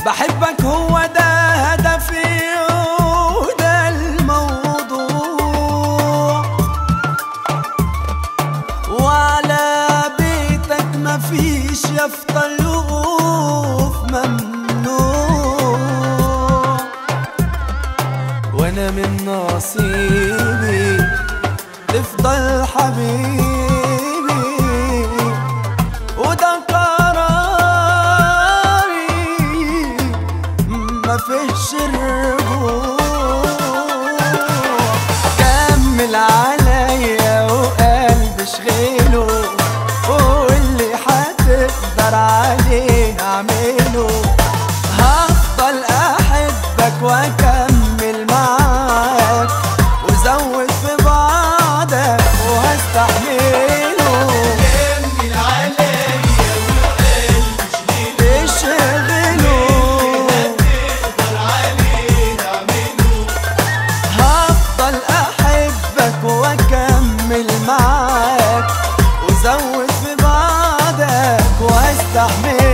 بحبك هو ده هدفي وده الموضوع وعلى بيتك مفيش يفضل يقوف ممنوع وانا من نصيبي تفضل حبيبي وده قراري ما فيش الرجوع كمل عليا وقلبي اشغله واللي هتقدر عليه اعمله هفضل احبك واكمل معاك وزود في بعضك وهستحمله كمل عليا وقلبي اشغله تقدر عليه اعمله هفضل احبك واكمل معاك وزود في بعضك واستحمل